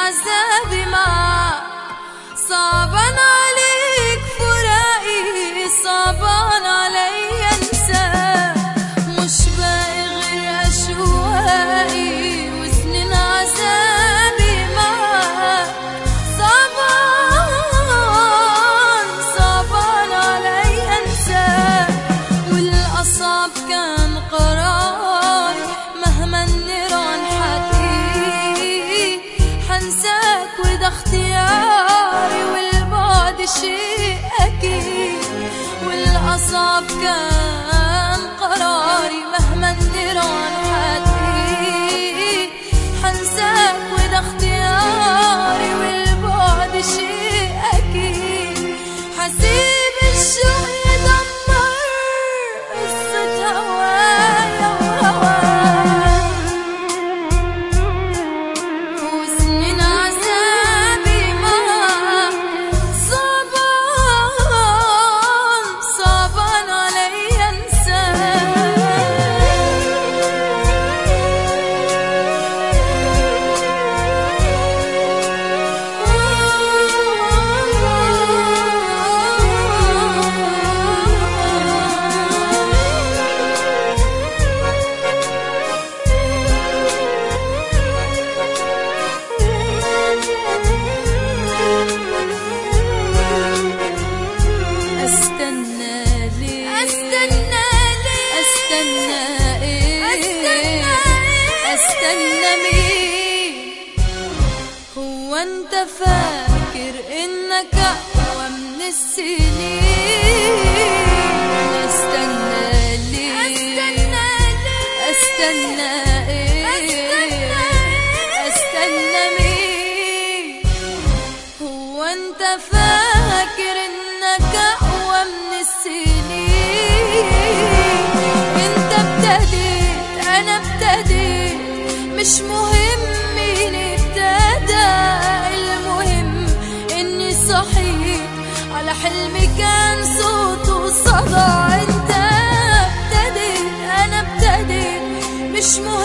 عذابي معك صعبان عليك فراقي صعبان علي انساك مش باقي غير اشواقي وسنين عذابي معك صعبان صعبان علي انساك والاصعب كان قراري مهما النيران حتقيل حنساك وده اختياري والبعد شيء اكيد والاصعب كان قراري مهما النيران حتقيل حنساك وده اختياري والبعد شيء اكيد حسيب الشوق يدمر قصة هوايا وهواك وسنين عذابي معك صعبان صعبان علي استنى ليه استنى ليه استنى ايه استنى استنى مين هو انت فاكر انك اقوى من السنين استنى ليه استنى ليه استنى ايه استنى مين هو انت فاكر انك اقوى من السنين انت ابتديت انا ابتديت مش مهم مين ابتدى المهم اني صحيت على حلمي كان صوته صدى انت ابتديت انا ابتديت مش مهم